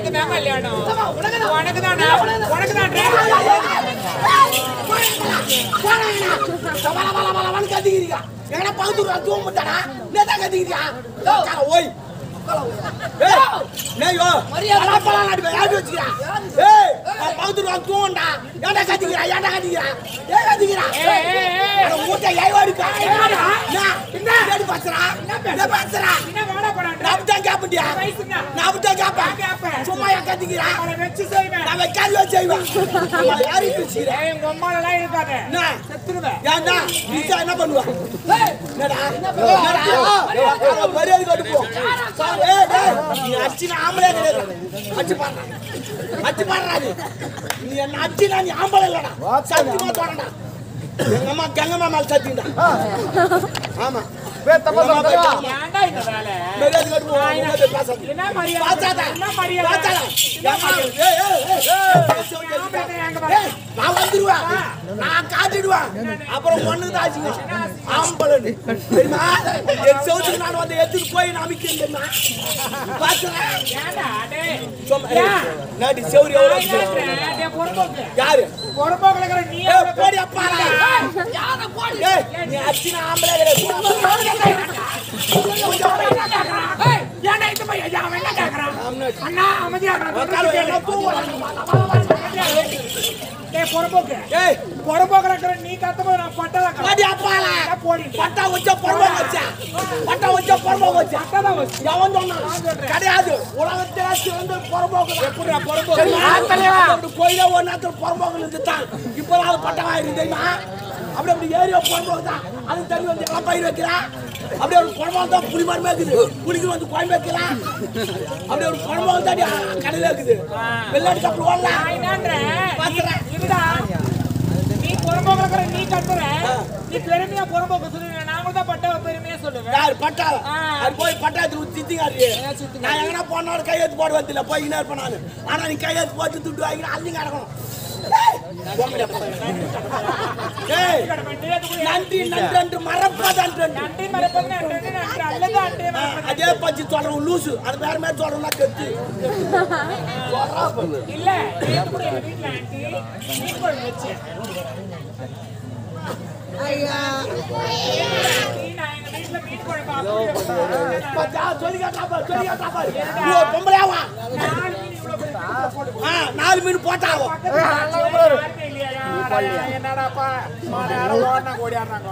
எனக்கு தான் கல்யாணம் உனக்கு தான். உனக்கு தானே உனக்கு தான் வள வள வளவன்னு கத்திக்கிறீங்க எங்கடா பகுத்தூர் தூங்க மாட்டானா நேதா கத்திக்கிறீங்க உட்கார, ஓய் ஏய், நேயோ, பலா பலா நாடி போய் ஆடி வச்சுக்கிறா. ஏய், நான் பகுத்தூர் வந்து தூங்கண்டா. ஏன்டா கத்திக்கிறா, ஏன்டா கத்திக்கிறா? ஏன் கத்திக்கிறா? ஏய், ஏய், ஏய். அட, மூட்டை ஏய்வா இருக்கா? என்னடா? என்ன? என்னடி பேசுறா? என்ன பேசுறா? என்ன வேலை பண்ணாண்ட? நான் அப்படித்தான் கேப்பேன்டியா. வயசுங்க. நான் அப்படித்தான் கேப்பேன். நான் கேப்பேன். சும்மா ஏன் கத்திக்கிறா? அவளை வச்சு செய்வேன் நான் வைக்காது வச்சு செய்வேன். அவளை யாரு பேசுகிறா? ஏய், உங்க அம்மாலெல்லாம் இருக்காத என்ன? செத்துருவேன் ஏன்டா? நீச்சா என்ன பண்ணுவா? என்னடா? என்னடா? அவன் மரியாதை கொண்டு போ. ஏய், ஏய், நீ அடிச்சினா ஆம்பளை கிடையாது. அடிச்சு பாருடா. அடிச்சு பாருடா நீ. நீ என்ன அடிச்சினா நீ ஆம்பளை இல்லடா. சத்தியமா தோணடா. எங்க அம்மா கங்கம்மா மேல சத்தியம்டா. ஆமா. எங்க அம்மா போய் கங்கம்மா. ஏன்டா இந்த வேலை மரியாதை கொண்டு போ. உன்கிட்ட பேசாத. என்ன மரியாதை பாத்தாதா? என்ன மரியாதை பாத்தாதா? என்ன ஏம்மா? மரியாதை? ஏய், ஏய், ஏய், ஏய். ஆம்பளை எங்க வர? ஏய், நான் வந்துருவேன் நான் காட்டிடுவேன் அப்புறம் ஒண்ணு தான் ஆச்சுங்க ஆம்பளன்னு தெரியுமா என் செவுத்துக்கு நான் வந்து எடுத்துட்டு போய் நான் அமைக்கிறேன் தெரியுமா பாத்துறேன் ஏன்டா, டேய்? சும்மா, ஏன்? ஏய், நாடி செவுரு எவ்வளவு நான் வச்சுக்கிறேன்? என்னன்றேன்? டேய், பொறுப்போக்கு. யாரு பொறுப்போக்குல இருக்கிற நீ ஏய், எவ்வளவு போடி பெரிய- அப்பா ஏய், ஏய் நீ அச்சின ஆம்பளை கிடையாது ஏய், ஏன்டா இந்த பையன் அவன் என்ன கேக்குறான்? அண்ணா, அமைதியா இரு, நான் உட்காரு, சொல்றது என்ன கேளு. தூங்குறாங்க? டேய், பொறுப்போக்கு. ஏய் பொறுப்போக்குல இருக்கிற நீ கத்தும்போது நான் பட்டதா கத்துறேன். போடி அப்பால ஏன் போடி? பட்டா வச்சா பொறுமை வச்சா பட்டா வச்சா பொறுமை வச்சா பட்டதான் வச்சு. எவன் சொன்னான் கிடையாது உலகத்திலே சிறந்த பொறுப்போக்கு எப்படிடா பொறுப்போக்கு? அப்படி கோயில ஒரு நேரத்தில் புறம்போக்கு இருந்துட்டான் இப்பதான் அது பட்டம் ஆயிருக்கு தெரியுமா அப்படி அப்படி ஏரியா புறம்போக்கு தான் அது தண்ணி வந்து எல்லாம் பயிர் வைக்கிறான் அப்படியே ஒரு புறம்போக்கு தான் புளி மரமே இருக்குது புளிக்கு வந்து குழம்பு வைக்கலாம் அப்படியே ஒரு புறம்போக்கு தான் அடி- கடையில இருக்குது வெள்ளாடி சாப்பிட்டு நான் ஓடலாம் என்னன்றேன்? பாத்துறேன். நீ- இருடா. நீ பொறுப்போக்குல இருக்கிற நீ கத்துற. நீ பெருமையா பொறுப்போக்கு சொல்லுவீங்க. நான் கூட தான் பட்டாவை பெருமையா சொல்லுவேன். யார் பட்டா ஆ. அது போய் பட்டாயத்துல ஊத்தி தித்திங்காரு நான் எங்கன்னா போனாலும் கையெழுத்து போட வந்தில்ல போய் இங்கே இருப்பேன் நான் ஆனா நீ கையெழுத்து போட்டு துட்டு வாங்கி அள்ளிங்க அடக்கணும் ஏய், போங்கடா, போங்க. ஏய் நன்றி நன்றி என்று மறப்பதன்று நன்றி மறப்பது நன்றி நன்றி அல்லது அன்றே மறப்பது. அதே பச்சு சொல்றோம் லூசு அது வேற மாதிரி சொல்றோம்னா கெத்து இல்ல நேத்து கூட எங்க வீட்டுல ஆண்டி மீன் குழம்பு வச்சேன். ஆண்டி, நான் எங்க வீட்டுல மீன் குழம்பு அப்படியே வச்சேன். பச்சா சொல்லி காட்டாப்பா சொல்லி காட்டாப்பா நீ ஒரு பொம்பளையாவா நாலு மீன் இவ்வளவு பெரிய மீன்ல போட்டு ஆ நாலு மீன் போட்டாவோ பக்கத்துல யாருமே இல்லையா? யாரா? என்னடாப்பா மாலை யாரோ ஓடுனா ஓடியாடுறாங்க.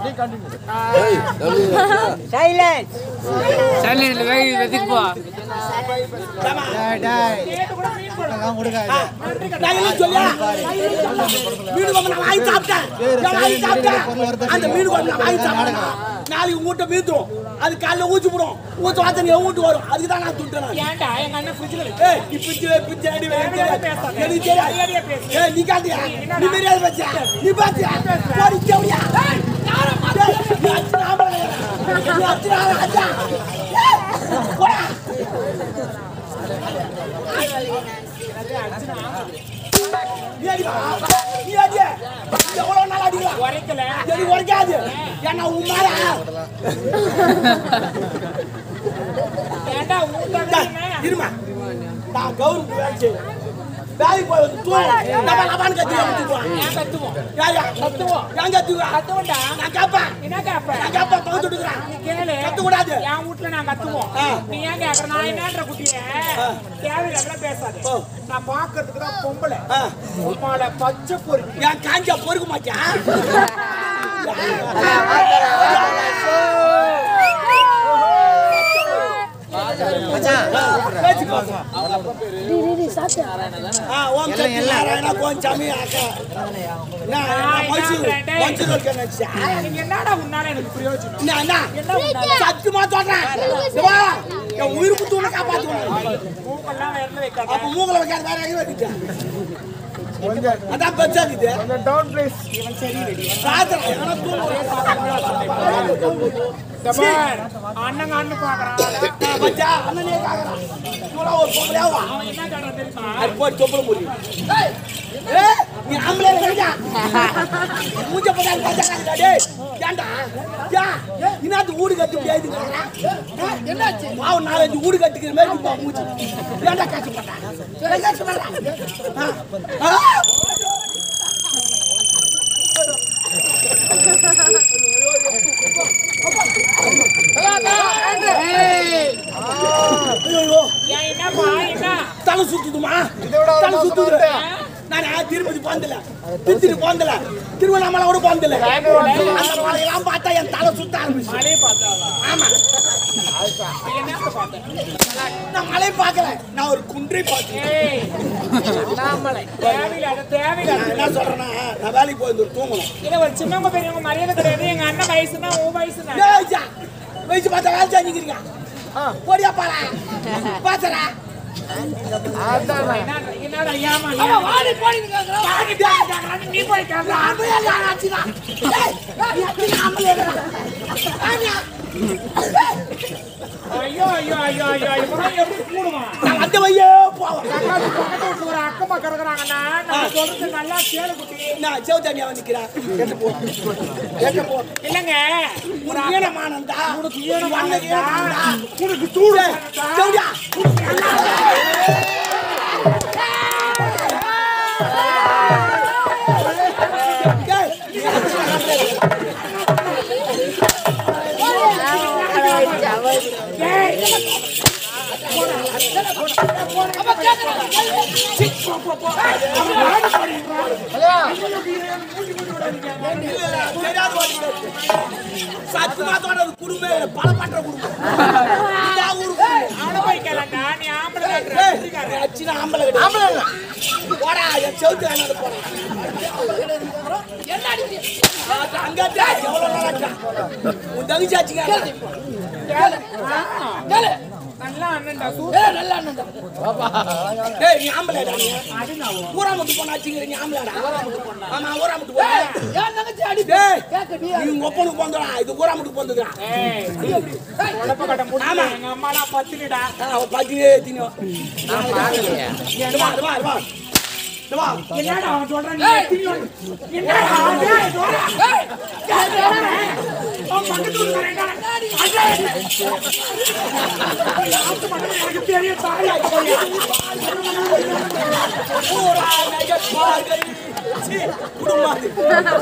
சைலண்ட் வை வெதிக்கு போ ஏம்மா? நேத்து கூட மீன் குழம்பு. ஆ, நான் என்ன சொல்லியா? மீன் குழம்பு நான் வாங்கி சாப்பிட்டேன். நான் வாங்கி சாப்பிட்டேன். அந்த மீன் குழம்பு நான் வாங்கி சாப்பிட்டேன். நாளைக்கு உங்க வீட்டை மீத்தும். அது காலைல ஊத்தி போடும். ஊத்த வாசனை என் வீட்டு வரும். அதுக்கு தான் நான் துட்டேன் நான். ஏன்டா எங்க அண்ணன் ஃப்ரிட்ஜ்ல வச்சு ஏய், நீ பிச்சு வை, பிச்சு அடி வை, எனக்கு தெரியாது. எனக்கு தெரியாது. ஏய், நீ காட்டியா? நீ மரியாதை வச்சியா? நீ பாத்தியா? போடி, செவடியா? ஏய், நீ அடிச்சு நான் பண்ணல. நீ அடிச்சு நான் அடிச்சா. ஏய், போடா. நீ அடிப்பா. நீ அடி. எவ்வளவு நாள் அடிக்கலாம்? உரைக்கல எனக்கு உரைக்காது. ஏன்னா உன் மேல ஏன்டா ஊத்தாங்க இருமா நான் கௌரவம் வேலை செய்வேன் வேலைக்கு போய் வந்து தூங்குவேன் நம்ம லபான் கத்தி தூங்குவான் ஏன் கத்துவோம் யார் யார் கத்துவோம் ஏன் கத்துவேன் கத்துவோம்டா நான் கேட்பேன் என்ன கேப்ப நான் கேட்பேன் பகுத்து விட்டுக்கிறேன் நீ கேளு கத்தக்கூடாது. என் வீட்டுல நான் கத்துவோம் ஆ. நீ ஏன் கேக்குற நான் என்னன்ற குட்டிய தேவையில்ல பேசாத ஓ. நான் பாக்குறதுக்கு தான் பொம்பளை ஆ. உமால பச்சை பொறுப்பு என் காஞ்சா பொறுக்க மாட்டியா பேச்சுக்கோ. ஆ, ஓம் சக்தி நாராயணா, கோஞ்சாமி, அக்கா. நான் நான் மைசூர் மைசூர் இருக்கேன் நினைச்சா. நீங்க என்னடா உன்னால எனக்கு பிரயோஜனம் என்ன, என்ன? என்ன உன்னால சத்தியமா சொல்றேன். இங்க வா. என் உயிர் குத்து உன்னை காப்பாத்துவேன். மூக்கெல்லாம் வேற வைக்காத அப்ப மூங்கல வைக்காத வேற எங்க வைக்கிட்டேன் அதான் பெருசா இருக்குது இவன் சரியில்லை ராத்திரி எவனோ தூங்குறான். தபார் அண்ணங்க அண்ணன் பாக்குறான் மச்சா, அண்ணனே கேக்குறான். இவனா ஒரு பொம்பளையாவா? அவன் என்ன சொல்றான் தெரியுமா அது போய் தொப்புள முடியும். ஏய், நீ ஆம்பளை இல்லையா மூஞ்ச போட்டா பார்த்தா டேய் ஏன்டா யா இன்னாத்து வீடு கட்டி முடியாதுங்கிறா என்னாச்சு பாவம் நாலஞ்சு வீடு கட்டிக்கிற மாதிரி இருப்பா மூச்சு ஏன்டா கஷ்டப்பட்டா ஏன் கஷ்டப்பட்டா ஆ? ஆ? ஐயோ ஏன் என்னப்பா என்ன தலை சுத்துதுமா தலை சுத்துது நான் திருப்பதி போந்தல திருச்சி போந்தல திருவண்ணாமலை கூட போந்தல அந்த மலையெல்லாம் பார்த்தா என் தலை சுத்த ஆரம்பிச்சு மழையை பார்த்தாவா ஆமா என்ன பார்த்தேன் நான் மலை பார்க்கல நான் ஒரு குன்றை பார்த்தேன் ஏய் அண்ணாமலை தேவையில்லாத தேவையில்லாத நான் என்ன சொல்றேன்னா நான் வேலைக்கு போய் தூங்கணும் இல்ல ஒரு சின்னவங்க பெரியவங்க மரியாதை கிடையாது எங்க அண்ணன் வயசுனா உன் வயசுனா ஏய், ஐயா, வயசு பார்த்தா வேலை செஞ்சுக்கிறீங்க போடியா பாலா பாத்தரா என்ன- என்னடா ஏமா அவன் வாடி போடின்னு கேக்குறான். நீ போய் கேட்கலாம் ஐயோ ஐயோ ஐயோ ஐயோ இவன் எப்படி கூடுவான் நான் அந்த வையே போவேன் பக்கத்து பக்கத்து வீட்டுல ஒரு அக்கம் பக்கம் இருக்கிறாங்கன்னா நான் சொல்றது நல்லா கேளு குட்டி நான் செவத்தாண்டியா நிக்கிறேன் கேட்டு போ கேட்டு போ இல்லங்க ஒரு உனக்கு ஈனமானந்தா உனக்கு ஈனமானந்தா? உனக்கு ஈனமானந்தா? உனக்கு தூடு செவடியா அவன் கேக்குறான். சத்துமாத்தோட குடும்பம் பல பண்ற குடும்பம் இதான் ஊரு குடும்பம். அவனை போய் கேளுங்க நீ ஆம்பளை ஏய், காட்டுற நீ அடிச்சுனா ஆம்பளை கிடையாது. போடா, என் செவுத்துல என்னது போடா. என்ன அடிக்கிறீங்க? அது அங்கத்தே எவ்வளவு நாளா இருக்கா? உன் தங்கச்சி ஆச்சுங்க. கேளு. கேளு. நல்லா அண்ணன்டா சூ ஏய், நல்லா அண்ணன்டா. டேய், நீ ஆம்பளைடா நீ. அது நான் ஊராமுட்டு பொண்ணு ஆச்சுங்கிற நீ ஆம்பளைடா. ஆமா, ஊராமுட்டு ஏய், பொண்ணு. என் தங்கச்சி அடி. டேய், கேக்கு நீ நீ உங்க ஒப்பனுக்கு பொந்துடா. இது ஊராமுட்டு பொந்துடா. ஏய் உடம்ப கட்ட முடியல எங்க அம்மாலாம் பத்துடுடா அவ பாத்தியே தின்னும். இது வா, இது வா, இது வா. இது வா. என்னடா அவன் சொல்றான் நீ எத்தனை வந்து- என்னடா அவன் டேய், டோரா. ஏய், அவன் பக்கத்து வீட்டுக்காரன் என்னடா? அடே. ஆத்து மண்ணுல எனக்கு தெரியும் தாயா போய் ஊரா நெகப்பார்கள். சீ, குடும்பம் அது.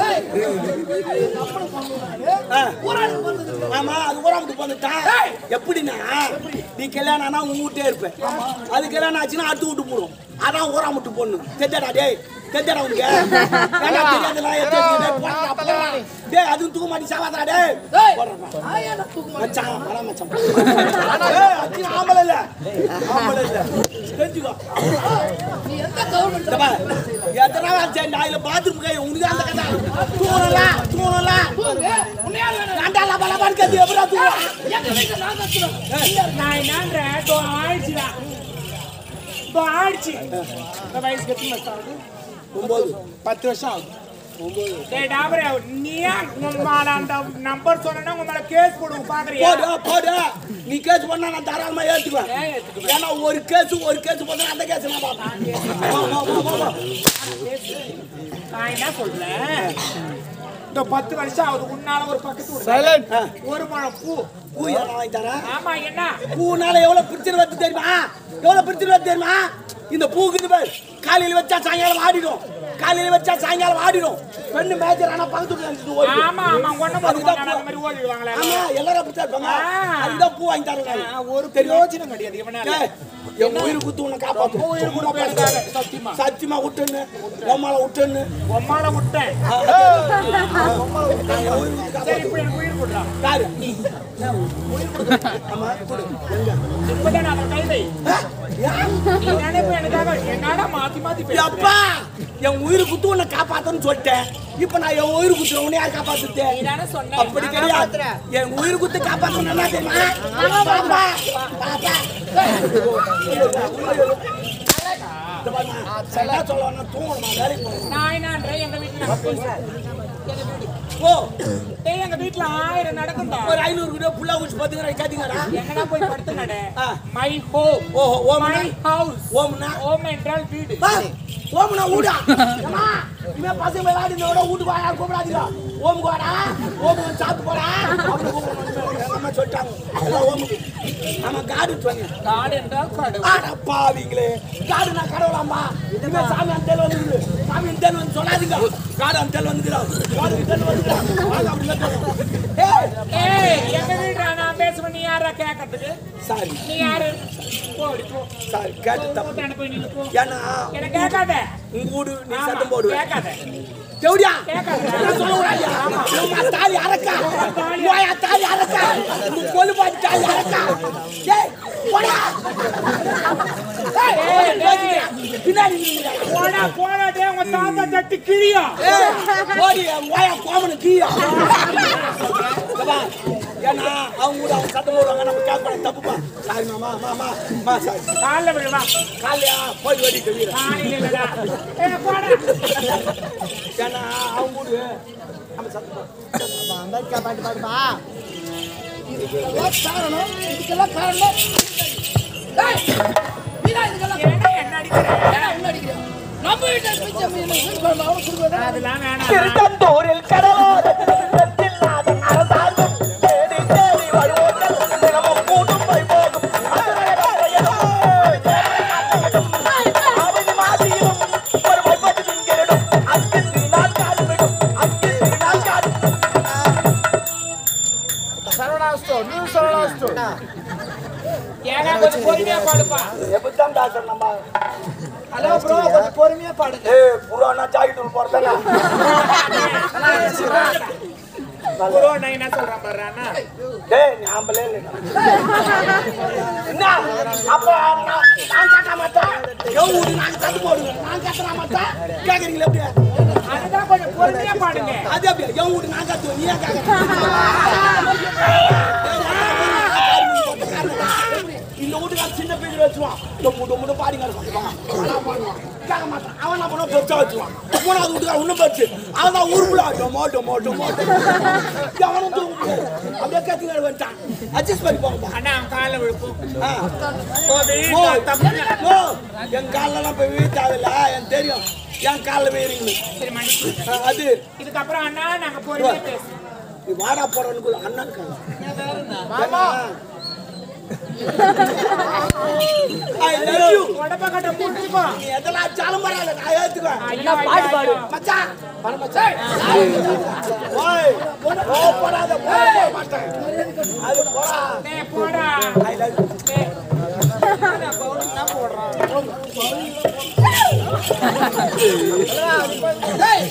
ஆ. ஆமா அது ஊராமுட்டு பொந்துட்டான் எப்படின்னா நீ கல்யாணம் ஆனா உன் வீட்டே இருப்ப அது கல்யாணம் ஆச்சுன்னா அடுத்து வீட்டு போடும் அதான் ஊராமுட்டு பொண்ணு தெரிஞ்சடா டேய் தெரிஞ்சடா உனக்கு ஏன்டா தெரியாதுடா, எத்தனை டேய், போடுறா, போடுறா. டேய் அதுவும் தூக்க மாட்டி சாவாதா டேய் ஏய், போடுறா. ஆயா, நான் தூக்க மாட்டேன். மச்சான் வரேன் மச்சான் ஏய், அச்சி ஆம்பளை இல்ல ஆம்பளை இல்ல தெரிஞ்சுக்கோ நீ எந்த கவர்மெண்ட் இந்த பாரு, எத்தனை நாள் சரி நான் இதுல பாத்ரூம் கை உனக்கு அந்த கதை தூணலாம் தூணலாம் உன்னையால வேணும். நான்டா லபா லபான்னு கத்தி எப்படா தூணலாம் எங்க வீட்டுல நான் கத்துறேன். நான் என்னன்றேன் தோ ஆயிடுச்சுடா தோ ஆயிடுச்சு இந்த வயசுக்கு எத்தனை வருஷம் ஆகுது ஒன்பது பத்து வருஷம் ஆகுது டேய் டாபரே நீ ஏன் உன் மேல அந்த நம்பர் சொன்னா உங்க மேல கேஸ் போடுவோம் பாக்குறியா போடு போடு நீ கேஸ் பண்ணா நான் தாராளமா ஏத்துக்குவேன் ஏன் ஏத்துக்குவேன்? ஏன்னா ஒரு கேஸ் ஒரு கேஸ் போட்டா அந்த கேஸ் நான் பார்ப்பேன் வா, வா, வா, வா, வா. நான் என்ன சொல்றேன் இந்த பத்து வருஷம் ஆகுது உன்னால ஒரு பக்கத்து வீட்டுல ஆ, ஒரு முழம் பூ பூ யாரா வாங்கி தரேன் ஆமா என்ன பூனால எவ்வளவு பிரச்சனை வருது தெரியுமா எவ்வளவு பிரச்சனை வருது தெரியுமா இந்த பூக்கு இது பாரு காலையில வச்சா சாயங்காலம் ஆடிடும் காலையில வச்சா சாயங்காலம் ஆடிடும் பெண்ணு மேஜர் ஆனா பக்கத்து வீட்டுல இருந்துட்டு ஓடிடும். ஆமா ஆமா ஒண்ணு போது அதுதான் அந்த மாதிரி ஓடிடுவாங்களே ஆமா எல்லாரும் அப்படித்தான் இருப்பாங்க ஆ. அதுதான் பூ வாங்கி தரேன் ஆ, ஒரு பிரயோஜனம் கிடையாது இவனால ஏய், என் உயிர் குத்து உன்னை காப்பாத்து உயிர் குத்து எனக்காக, சத்தியமா. சத்தியமா விட்டுன்னு உம்மால விட்டுன்னு உம்மால விட்டேன் நான் என் உயிர் குத்து சரி காப்பாத்து இப்ப எனக்கு உயிர் கொடுறான் யாரு ஆமா கொடு எங்க இப்பதான் நான் கை வை ஆ, ஏன்? நீ நினைப்பு எனக்காக என்னடா மாத்தி மாத்தி பேசுற? அப்பா என் உயிர் குத்து உன்னை காப்பாத்துன்னு சொல்லிட்டேன் இப்ப நான் என் உயிர் குத்துற உன்னை யார் காப்பாத்துது நீ தானே சொன்ன அப்படி கிடையாது என் உயிர் குத்து காப்பாத்தணும் என்ன தெரியுமா பாப்பா பாப்பா இந்த பாரும்மா, சரியா சொல்லணும் தூங்கணும் வேலைக்கு போகணும் நான் என்னன்றேன் எங்க வீட்டுல நான் பேசுறேன் எங்க வீடு ஓ டேய் எங்க வீட்ல ஆயிரம் நடக்கும்டா ஒரு ஐநூறு கிலோ புல்லா ஊசி பத்துக்கிற கேட்டீங்கடா எங்கடா போய் படுத்து நட ஆ. மை ஹோம் ஓஹோ ஓம்னா மை ஹவுஸ் ஓம்னா ஹோம் என்றால் வீடு ஆ, ஓம்னா ஊடா அம்மா இவன் பசங்க விளையாடினோட வீட்டுக்கு வாயா கூப்பிடாதீங்க ஓமுக்கு வாடா ஓமுக்கு சாப்பிட்டு போடா அப்படின்னு கூப்பிடணும். எங்க அம்மா சொல்லிட்டாங்க எல்லாம் ஓமுக்கு ஆமா காடு சொன்னேன் காடு என்றால் கடவுள் ஆட பாவிங்களே காடு நான் கடவுளாம்மா இனிமே சாமி அந்த தேல் வந்துருது சாமி அந்த தேல் வந்து சொல்லாதீங்க காடு அந்த தேல் வந்துக்கிறான் காடு அந்த தேல் வந்துக்கிறான் வாங்க அப்படின்னு சொல்லுவோம். ஏய் ஏய் எங்க வீடுடா நான் பேசுவேன் நீ யாரா கேட்கறதுக்கு சாரி நீ யாரு போடி போ சாரி கேட்டு தப்பு கூட்டாண்ட போய் நின்னு போ ஏன்னா என்ன கேட்காத உங்க வீடு நீ ஆமா, சத்தம் போடுவேன் கேட்காத தேவடியா கேட்காத. நான் சொல்ல கூடாதியா? உம்மா தாலி அறக்கா உம்மா தாலி அறக்கா உங்க கொலு பாட்டி தாலி அறக்கா ஏய் போடா ஏய், ஏய், பேசுறியா? பின்னாடி நில்லுங்க. போடா போடா டேய் உங்க தாத்தா தட்டி கிழியா ஏய், போடி, என் வாயை கோமனு கீழே. சபா, ஏன்னா அவங்க கூட அவங்க சத்தம் போடுவாங்க நம்ம கேட்கணும் தப்புப்பா சாரி மாமா மாமா மா சாரி கால்ல விழுவா காலையா போய் வெடி கவிர காலையில இல்லடா ஏய் போடா ஏன்னா அவங்க கூட நம்ம சத்தம் போடுவோம். இதுக்கெல்லாம் காரணம் இதுக்கெல்லாம் காரணம் டேய், நீதான் இதுக்கெல்லாம் ஏன்டா என்ன அடிக்கிற ஏன்டா உன்னை அடிக்கிற? நம்ம வீட்டை பிச்சை மீன் அவனுக்கு கொடுக்க வேண்டாம். அதெல்லாம் வேணாம் திருச்செந்தூரில் கடலோரத்தில் இல்லாத அரசாங்கம் தேடி தேடி வருவோர்கள் தினமும் கூட்டும் போய் போகும் அவனி மாதிரியும் ஒரு வைப்பது திங்களிடும் அங்கு திருநாள் காடுவிடும் அங்கு திருநாள் காடு ஏன்னா கொஞ்சம் பொறுமையா பாடுப்பா எப்படித்தான் தாசன் நம்ம ஹலோ ப்ரோ கொஞ்சம் பொறுமையா பாடுங்க ஏ புறானா ஜாக்கெட் போறதா ப்ரோ நான் என்ன சொல்றேன் பாரு அண்ணா டேய் ஞாபகம் இல்லை என்ன அப்ப நான் நான் கேட்க மாட்டேன் எவ்வளவு நான் கத்து போடுங்க நான் கேட்கற மாட்டேன் கேக்குறீங்களா எப்படி அதுதான் கொஞ்சம் பொறுமையா பாடுங்க அது அப்படியே என் வீட்டு நான் கத்துவேன் நீ ஏன் கேட்கற இந்த வீட்டுக்கார சின்ன பேஜ் வச்சுவான் டொம்மு டொம்முன்னு பாடிங்க இருப்பான் அதான் பாடுவான் கேட்க மாட்டான் அவன் என்ன பண்ணுவான் பெருசா வச்சுவான் மூணாவது வீட்டுக்கார இன்னும் பெருசு அவன் தான் ஊருக்குள்ள டொமோ டொமோ டொமோ அவனும் தூங்க முடியாது அப்படியே கத்திங்க வந்துட்டான் அட்ஜஸ்ட் பண்ணி போங்கப்பா அண்ணா அவன் காலை விழுப்பும் ஆ. ஓ, ஓ, வீட்டுல தப்பு ஓ, என் காலெல்லாம் போய் வீழ்த்தாதில்ல எனக்கு தெரியும் என் காலில் போயிருங்க சரி மணி அது இதுக்கப்புறம் அண்ணா நாங்க பொறுமையா பேசுவோம் நீ வாடா போறவனுக்குள்ள அண்ணன் காலம் I love you. உடம்ப கட்ட முட்டுப்பா நீ எதெல்லாம் சாலும் பரவாயில்ல நான் ஏத்துக்குவேன் ஐயோ ஐயோ மச்சான் வர மச்சான் ஓய் ஓ போடாத போட மாட்டேன் அது போடா டேய் போடா I love you. டேய் என்ன பவுன் என்ன போடுறான் டேய்,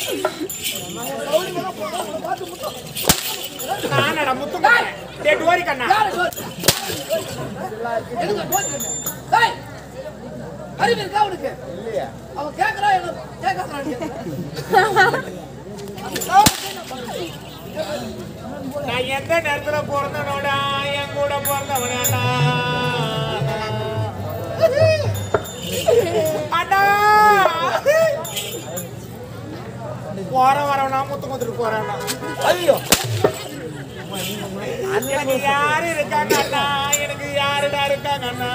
நானடா முத்து மாட்டேன் டேய் டோரி கண்ணா யாரு சொல்? எதுக்கு போட்டுக்கிட்டு? டேய், அறிவு இருக்கா அவனுக்கு அவன் கேட்கறான் என்ன கேட்கறான் நீ. நான் எந்த நேரத்துல பிறந்தனோடா என் கூட பிறந்தவனாடா அண்ணா போற வரவனா முத்து முத்துட்டு போறானா ஐயோ எனக்கு யாரு இருக்காங்க அண்ணா எனக்கு யாருடா இருக்காங்க அண்ணா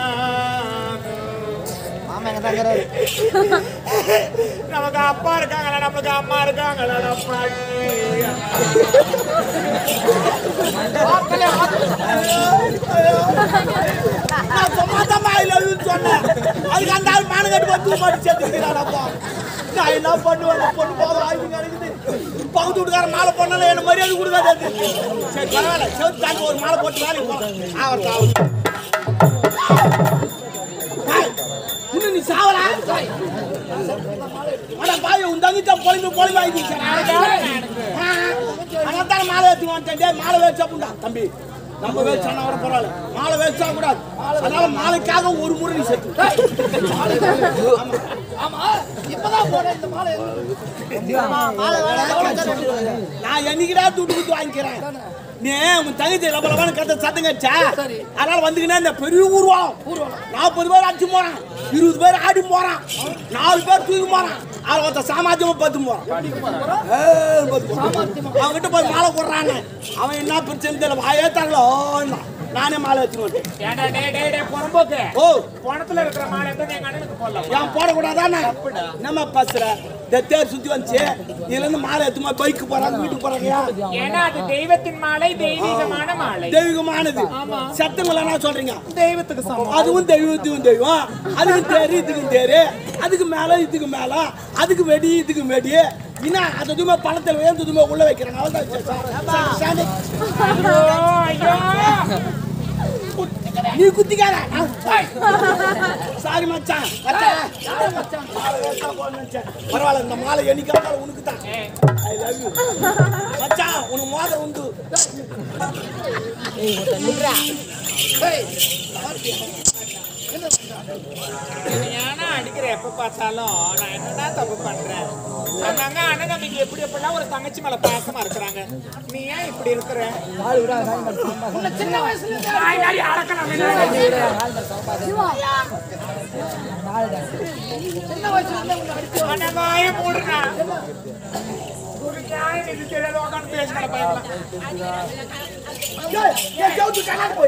நமக்கு அப்பா இருக்காங்களா நமக்கு அம்மா இருக்காங்களா பாட்டி நான் சும்மா தான் I love you சொன்னேன் அதுக்கு அந்த ஆள் மானு கட்டு வந்து மாட்டி சேர்த்துக்கிறானப்பா நான் என்ன பண்ணுவேன் அந்த பொண்ணு போக வாய்ப்பு கிடைக்குது பகுத்து வீட்டுக்கார மாலை பொண்ணால என்ன மரியாதை கொடுக்காது அது. சரி பரவாயில்ல செவத்து தாண்டி ஒரு மாலை போட்டு வேலைக்கு போகலாம் ஆவட்டும் ஆவட்டும் ஏய், இன்னும் நீ சாவலா அட பாய் உன் தங்கச்சி பொழுது பொழுது ஆயிடுச்சு அதான் தானே மாலை வச்சு வந்துட்டேன் டேய், மாலை வச்சு சாப்பிட்டா தம்பி நம்ம வேச்சா வர பரவாயில்ல மாலை வச்சா கூடாது அதனால மாலைக்காக ஒரு முறை நீ செத்து ஆமா இப்பதான் போனேன் இந்த மாலை எங்க- நான் என்னைக்குடா துட்டு குத்து வாங்கிக்கிறேன் நீ உன் தங்கச்சி லபலபான்னு கத்த சத்தம் கச்சா சரி. அதனால வந்துக்கினே இந்த பெரிய ஊர்வலம் ஊர்வலம். நாற்பது நாற்பது பேர் அடிச்சு போறான் இருபது பேர் ஆடி போறான் நாலு பேர் தூக்கி போறான் அவன் ஒருத்த சாமாத்தியமா பத்து போறான் ஏய், பத்து போறான். அவன்கிட்ட போய் மாலை போடுறான்னு அவன் என்ன பிரச்சனை தெரியல வாயே தரல நானே மாலை வச்சுன்னு வந்துட்டேன். ஏன்டா டேய் டேய் டேய் புறம்போக்கு ஓ பணத்துல இருக்கிற மாலை எடுத்து எங்க அண்ணனுக்கு போடலாம் ஏன் போடக்கூடாதானே நம்ம பசுற இந்த தேர் சுத்தி வந்துச்சு இதுல இருந்து மாலை எடுத்துமா பைக்கு போறாங்க வீட்டுக்கு போறாங்க ஏன்னா அது தெய்வத்தின் மாலை தெய்வீகமான மாலை தெய்வீகமானது ஆமா. சத்தங்களை என்ன சொல்றீங்க தெய்வத்துக்கு சமம் அதுவும் தெய்வம் இதுவும் தெய்வம் அதுக்கு தேரு இதுக்கும் தேரு அதுக்கு மேல இதுக்கு மேல அதுக்கு வெடி இதுக்கு வெடி என்ன அது எதுவுமே பணத்தில் வேந்து எதுவுமே உள்ள வைக்கிறாங்க அவ்வளவுதான் விஷயம். சா- சாமி, ஐயோ ஐயோ நீ குத்திக்காத சாரி மச்சான் மச்சான். மாலை வேஸ்டா போடணும் மச்சான். பரவாயில்ல இந்த மாலை என்னைக்காக உனக்கு தான் ஏய், ஐ லவ் யூ மச்சான் உனக்கு மோதிரம் உண்டு ஏய், என்னை ஏன்னா அடிக்கிற எப்ப பார்த்தாலும் நான் என்னடா தப்பு பண்றேன் அங்கங்க அண்ணன் தம்பிக்கு எப்படி எப்படிலாம் ஒரு தங்கச்சி மேல பாசமா இருக்கிறாங்க நீ ஏன் இப்படி இருக்கிற உன்னை சின்ன வயசுல இருந்தே நாய் நாய் அடக்கலாம் சின்ன வயசுல இருந்தே உன்னை அடிச்சு அண்ணா வாய மூடுறா ஒரு நியாயம் இது தெரியாத உட்காந்து பேசுகிற பையன் ஏய், ஏய், ஜவுத்து கணக்கு போடு.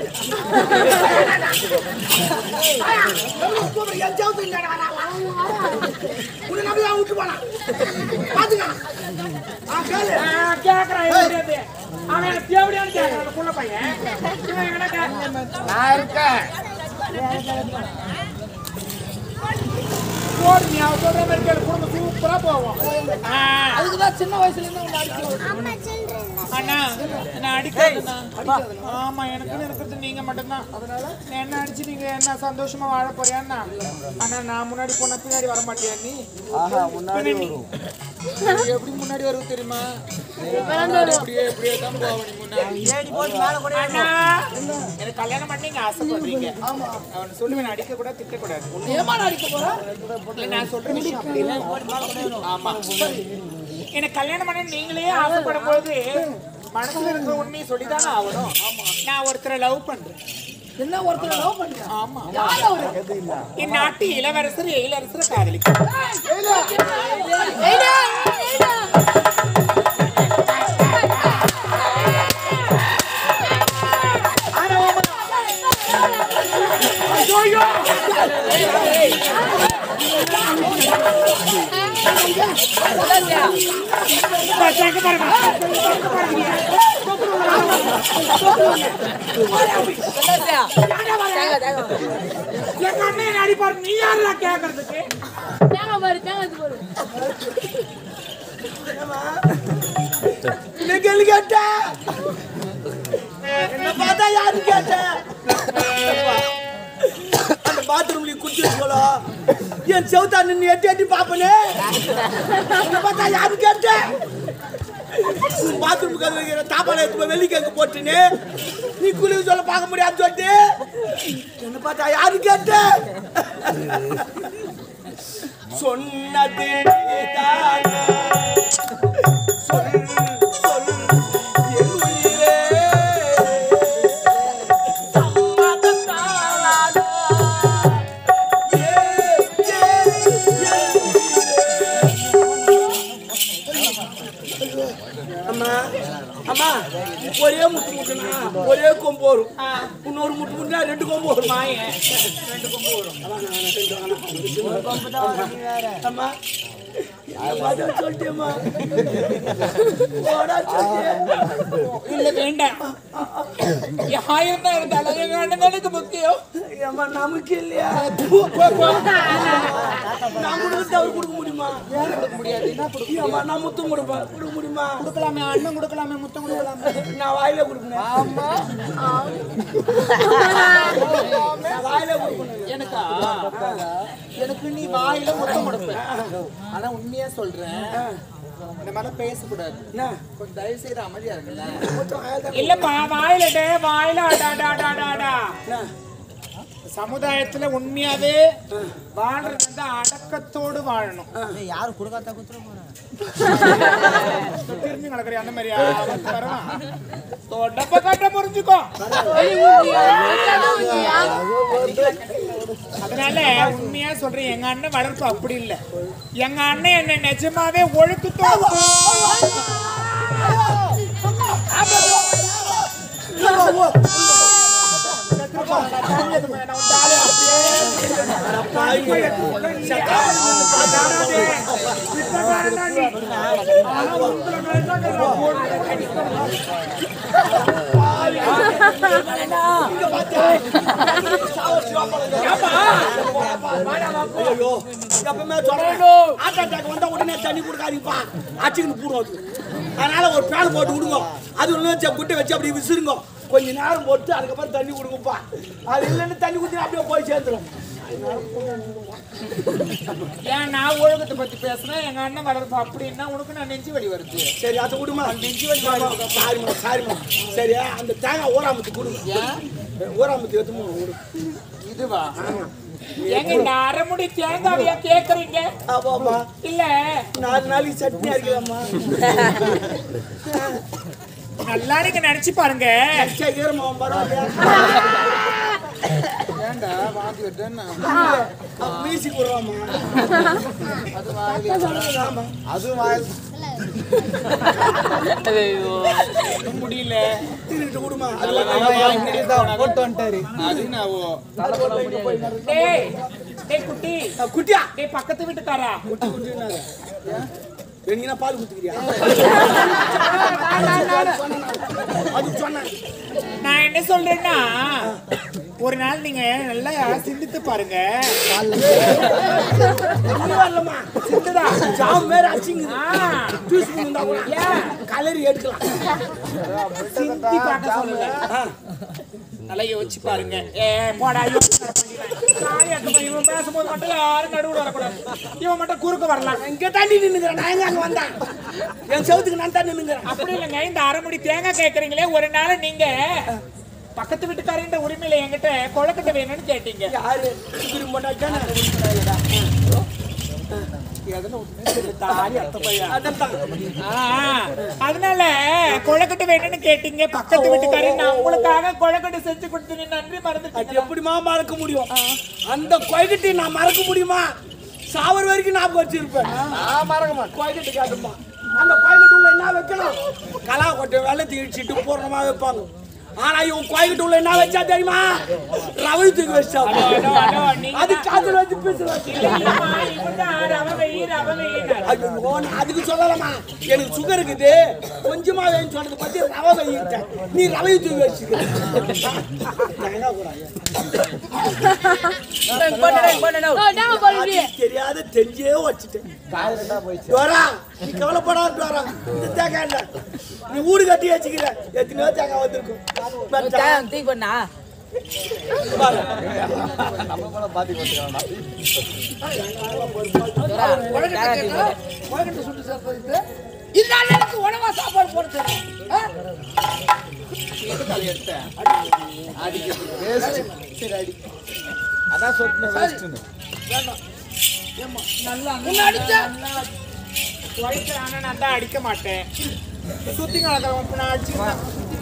ஆயா, எவ்வளவு கூப்பிடு, என் ஜவுத்து இல்லைடா, வா, வா. உன்னை நம்பி தான் விட்டு போனான். பாத்துக்க. ஆ, கேளு. கேக்குறான் எப்படியாது அவன் எனக்கு தேவையானு கேக்குறான் அந்த புள்ள பையன் இவன் எங்கடா கே- நான் இருக்கேன் போடு நீ அவன் சொல்ற மாதிரி கேளு குடும்பம் சூப்பரா போவோம் ஆ, அதுக்குதான் சின்ன வயசுல இருந்து உன்னை அடிச்சு அண்ணா நான் அடிக்காதுண்ணா ஆமா எனக்குன்னு இருக்கிறது நீங்க மட்டும்தான் நான் என்ன அடிச்சு நீங்க என்ன சந்தோஷமா வாழ போறியாண்ணா அண்ணா நான் முன்னாடி போன பின்னாடி வர மாட்டியா நீ பின்னாடி நீ- நீ எப்படி முன்னாடி வருவது தெரியுமா இப்படியே இப்படியே தான் போவ நீ முன்னாடி அண்ணா எனக்கு கல்யாணம் பண்ணி நீங்க ஆசைப்படுறீங்க அவன் சொல்லுவேன் அடிக்க கூட திட்ட கூடாது ஏமா அடிக்க போற இல்ல, நான் சொல்ற விஷயம் அப்படி இல்ல. ஆமா எனக்கு கல்யாணம் பண்ண நீங்களே ஆசைப்படும் போது மனசுல இருக்கிற உண்மையை சொல்லிதானே ஆகணும் நான் ஒருத்தரை லவ் பண்றேன் என்ன ஒருத்தர் லவ் பண்ணியா ஆமா யார் அவரு என் நாட்டு இளவரசர் இளவரசர் காதலிக்க எங்க அண்ணன் அடிப்பாரு நீ யாரா கேக்குறதுக்கு தேங்காய் பாரு தேங்காய் பாரு என்ன கேள்வி கேட்ட? என்ன பார்த்தா யாரு கேட்ட? அந்த பாத்ரூம்ல குச்சி வச்சுக்கோளோ. என் செவுத்தா நின்னு எட்டி எட்டி பாப்பனே என்ன பார்த்தா யாரு கேட்ட? பாத்ரூம் கதவு வைக்கிற தாப்பால எடுத்து போய் வெள்ளி கேக்கு போட்டுன்னு நீ குளிவு சொல்ல பார்க்க முடியாது சொல்லிட்டு என்ன பார்த்தா யாரு கேட்ட சொன்னது நீதானா? சொல் சொல் என் உயிரே சம்மதத்தாலானா? ஏ, ஏ, என் உயிரே. அம்மா அம்மா ஒரே முட்டு முட்டுனா ஒரே கொம்பு வரும் இன்னொரு முட்டு முட்டுனா ரெண்டு கொம்பு வரும் மாயன் ரெண்டு கொம்பு வரும் அம்மா பதில் சொல்லிட்டேம்மா போடா சொல்லிட்டேன் இல்ல வேண்டாம் ஆயிரம் தான் இருந்தாலும் எங்க அண்ணனுக்கு முக்கியம் ஏம்மா நமக்கு இல்லையா நான் கொடுத்து அவர் கொடுக்க முடியுமா ஏம்மா நான் முத்தம் கொடுப்பேன் கொடுக்க முடியுமா கொடுக்கலாமே அண்ணன் கொடுக்கலாமே முத்தம் கொடுக்கலாமே நான் வாயில கொடுக்கணும் நான் வாயில கொடுக்கணும் எனக்கா எனக்கு நீ வாயில முத்தம் கொடுப்ப ஆனா உண்மையா சொல்றேன் இந்த மாதிரி பேசக்கூடாது என்ன கொஞ்சம் தயவு செய்து அமைதியா இருக்குல்ல முத்தம் வாயில தான் இல்லப்பா வாயில டே வாயில அடா அடா அடா அடா அடா என்ன? சமுதாயத்துல உண்மையாவே வாழ்றது வந்து அடக்கத்தோடு வாழணும் யாரு கொடுக்காத குத்துற போறேன் திரும்பி நடக்கிற அந்த மாதிரியா வந்து வரவா தொட்டப்ப கட்ட புரிஞ்சுக்கோ அதனால உண்மையா சொல்றேன் எங்க அண்ணன் வளர்ப்பு அப்படி இல்ல எங்க அண்ணன் என்ன நிஜமாவே ஒழுக்கத்தோடு ஐயோ எப்பவுமே சொல்றேன் ஹார்ட் அட்டாக் வந்தா உடனே தண்ணி கொடுக்காதீங்கப்பா அச்சுக்கின்னு பூடும் அது அதனால ஒரு பேன் போட்டு விடுங்க அது ஒன்று குட்டை வச்சு அப்படி விசிறுங்க கொஞ்ச நேரம் போட்டு அதுக்கப்புறம் தண்ணி கொடுங்கப்பா அது இல்லைன்னு தண்ணி குடிச்சு அப்படியே போய் சேர்ந்துடும் ஏன் நான் ஒழுக்கத்தை பத்தி பேசுறேன் எங்க அண்ணன் வளர்ப்பு அப்படின்னா உனக்கு நான் நெஞ்சு வலி வருது சரி அதை விடுமா நெஞ்சு வலி சாரிம்மா சாரிம்மா சரி அந்த தேங்காய் ஊராமத்து கொடுங்க ஊராமத்து எடுத்து விடு இதுவா ஏங்க இந்த அரைமுடி தேங்காவையா கேக்குறீங்க ஆமாம்மா இல்ல நாலு நாளைக்கு சட்னி அரைக்கலாமா நல்லா நீங்க நினைச்சு பாருங்க ஈரமா பரவாயில்லையா ஏண்டா வாந்தி வருதுன்னா மீசி கொடுவாமா ஆமா முடியல திருட்டு விடுமா அது நாவோ டேய் டேய் குட்டி குட்டியா டேய் பக்கத்து வீட்டுக்காரா குட்டி குட்டினாங்க எங்கன்னா பால் குத்துக்கிறியா அது சொன்னேன் நான் என்ன சொல்றேன்னா ஒரு நாள் நீங்க நல்லா சிந்தித்து பாருங்க நீ வரலம்மா சின்னதா ஜாம் வேற அச்சிங்க ஆ, ஜூஸ் இருந்தா கூட ஏன்? கலரி எடுக்கலாம் சிந்தி பார்க்க சொல்லல நல்லா யோசிச்சு பாருங்க ஏ போடா யோசிச்சு நடப்பாங்க. சாரி அக்கா, இவன் பேசும்போது மட்டும் யாரும் நடுவுல வரக்கூடாது இவன் மட்டும் குறுக்க வரலாம் இங்க தாண்டி நின்னுக்கிறேன் நான் எங்க அங்க வந்தேன் என் செவத்துக்கு நான் தான் நின்னுக்கிறேன் அப்படி இல்லைங்க இந்த அரைமுடி தேங்காய் கேட்கறீங்களே ஒரு நாள் நீங்க பக்கத்து வீட்டுக்காரன்ற உரிமையில என்கிட்ட கொழக்கட்டை வேணும்னு கேட்டீங்க யாரு திரும்ப மாட்டாச்சானே தாலி அத்தை பையன். அதான் ஆ, அதனால கொழக்கட்டை வேணும்னு கேட்டீங்க பக்கத்து வீட்டுக்காரர் நான் உங்களுக்காக கொழக்கட்டை செஞ்சு கொடுத்தேன் நன்றி அது மறந்துட்டீங்க எப்படிமா மறக்க முடியும் அந்த கொய்கட்டி நான் மறக்க முடியுமா சாவர் வரைக்கும் ஞாபகம் வச்சிருப்பேன் நான் மறக்க மாட்டேன் கொய்கட்டி காட்டுமா அந்த கொய்கட்டி உள்ள என்ன வைக்கணும் கலா கொட்டை வெள்ளத்தை இடிச்சிட்டு பூர்ணமா வைப்பாங்க ஆனா இவன் கோயகிட்ட உள்ள என்ன வச்சா தெரியுமா ரவை தூக்கி வச்சா அடோ, அடோ, அடோ, நீங்க அது காத்துல வச்சு பேசுறாங்க இல்லைம்மா, இவன்தான் ரவை வெயி, ரவை வெயின்னாரு. ஐயோ, நான் அதுக்கு சொல்லலாமா எனக்கு சுகர் இருக்குது கொஞ்சமா வேணும் சொன்னது பத்தி ரவை வைக்கிட்டேன் நீ ரவை தூக்கி வச்சுக்க தேங்காய் கூடாது நாங்க போடுறீங்க அது தெரியாத தெரிஞ்சே வச்சுட்டேன் டோரா நீ கவலைப்படாத டோரா இந்த தேங்காய் இல்ல நீ ஊடு கட்டி வச்சுக்கிற எத்தனையோ தேங்காய் வந்திருக்கும் பத்தா? பாரு. கோயம்புத்தூர் சுட்டு சேர்ப்பதுக்கு இதனால எனக்கு உணவா சாப்பாடு போட தெரியும் ஆ? உன்னை அடிச்சா உழைக்கிற அண்ணன் நான் தான் அடிக்க மாட்டேன் சுத்தி கலக்கிறவன் நான் அடிச்சுக்கிறேன்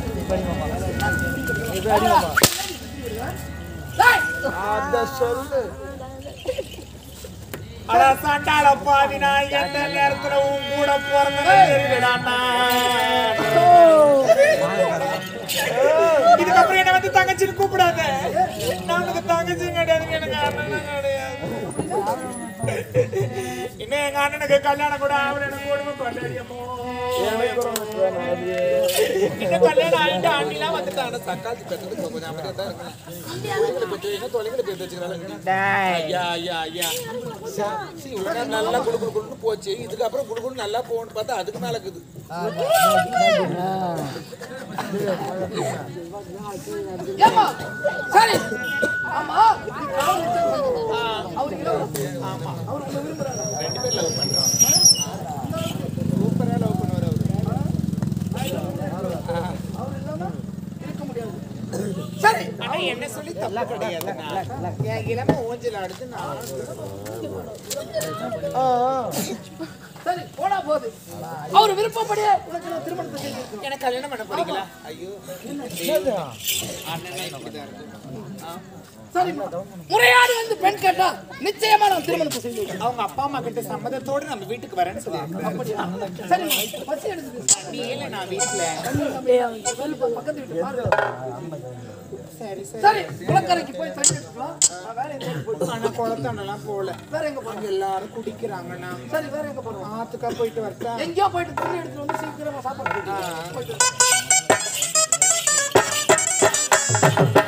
டேய், அட சண்டால பாவி நான் எந்த நேரத்துல உன் கூட பிறந்தேன்னு தெரியுதுடா நான். இதுக்கப்புறம் என்ன வந்து தங்கச்சின்னு கூப்பிடாத நான் உனக்கு தங்கச்சியும் கிடையாது எனக்கு அண்ணனும் கிடையாது இன்னும் எங்க அண்ணனுக்கு கல்யாணம் கூட ஆகல எனக்கு கொடுமை கொண்டாடியமோ இன்னும் கல்யாணம் ஆயிட்டு அண்ணிலாம் வந்துட்டாங்க தக்காளி பெற்றதுக்கு கொஞ்சம் அமைதியா தான் இருக்கேன் தொலைகளை பெற்று வைங்க, தொலைகளை பெற்று வச்சுக்கிறாங்க ஐயா ஐயா ஐயா சரி, இவ்வளவு நேரம் நல்லா குடு குடு குடுன்னு போச்சு இதுக்கப்புறம் குடு குடு நல்லா போகணும்னு பார்த்தா அதுக்கு மேல இருக்குது ஏம்மா சரி ஆமா அவருக்கு என்ன ஆமா ரெண்டு பேர் லவ் பண்றோம் சூப்பரா லவ் பண்ணுவார் அவரு சரி ஆனா என்ன என்ன சொல்லி தப்பு கிடையாதுண்ணா என் இளம ஊஞ்சல் அடுத்து நான் சரி போனா போகுது அவர் விருப்பப்படியே உனக்கு நான் திருமணத்தை செஞ்சு வைக்கிறேன். எனக்கு கல்யாணம் பண்ண போறீங்களா ஐயோ அண்ணன் இப்படிதான் இருக்கு. சரி முறையாடு வந்து பெண் கேட்டா நிச்சயமா நான் திருமணத்தை செஞ்சு வைக்கிறேன். அவங்க அப்பா அம்மா கிட்ட சம்மதத்தோட நம்ம வீட்டுக்கு வரேன்னு சொல்லியிருக்காங்க சரி பசி எடுக்குது நீ இல்ல நான் வீட்டுல பக்கத்து வீட்டு பாருங்க சரி சரி சரி குளக்கரைக்கு போய் தண்ணி எடுத்துக்கலாம் நான் வேற எங்க போயிட்டு ஆனா குளத்தாண்டெல்லாம் போல வேற எங்க போறோம் அங்க எல்லாரும் குடிக்கிறாங்கண்ணா சரி வேற எங்க போறோம் ஆத்துக்கா போயிட்டு வரட்டா எங்கேயோ போயிட்டு தண்ணி எடுத்துட்டு வந்து சீக்கிரமா சாப்பாடு போட்டு போயிட்டு வா.